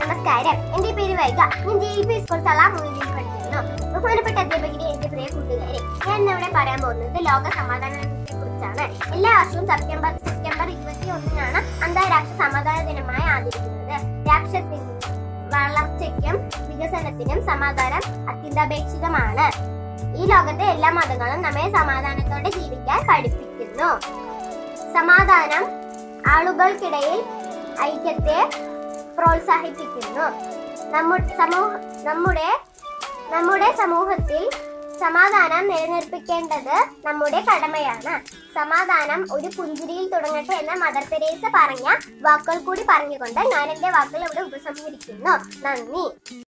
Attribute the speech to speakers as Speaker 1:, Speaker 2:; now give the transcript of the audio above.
Speaker 1: നമസ്കാരം എന്റെ പേര് വൈഗ ഞാൻ ജെ പി സ്കൂൾ തള മൂന്നിൽ പഠിക്കുന്നു ബഹുമാനപ്പെട്ട അധ്യാപകരെ എന്റെ പ്രിയ കൂട്ടുകാരെ ഞാൻ ഇന്നിവിടെ പറയാൻ പോകുന്നത് ലോക സമാധാനത്തെ കുറിച്ചാണ് എല്ലാ വർഷവും സെപ്റ്റംബർ സെപ്റ്റംബർ ഇരുപത്തി ഒന്നിനാണ് അന്താരാഷ്ട്ര സമാധാന ദിനമായി ആചരിക്കുന്നത് രാഷ്ട്രത്തിന് വളർച്ചയ്ക്കും വികസനത്തിനും സമാധാനം അത്യന്താപേക്ഷിതമാണ് ഈ ലോകത്തെ എല്ലാ മതങ്ങളും നമ്മെ സമാധാനത്തോടെ ജീവിക്കാൻ പഠിപ്പിക്കുന്നു സമാധാനം ആളുകൾക്കിടയിൽ ഐക്യത്തെ പ്രോത്സാഹിപ്പിക്കുന്നു നമ്മു- സമൂഹ നമ്മുടെ നമ്മുടെ സമൂഹത്തിൽ സമാധാനം നിലനിർത്തിക്കേണ്ടത് നമ്മുടെ കടമയാണ് സമാധാനം ഒരു പുഞ്ചിരിയിൽ തുടങ്ങട്ടെ എന്ന് മദർ തെരേസ പറഞ്ഞ വാക്കുകൾ കൂടി പറഞ്ഞുകൊണ്ട് ഞാൻ എന്റെ വാക്കുകൾ ഇവിടെ ഉപസംഹരിക്കുന്നു നന്ദി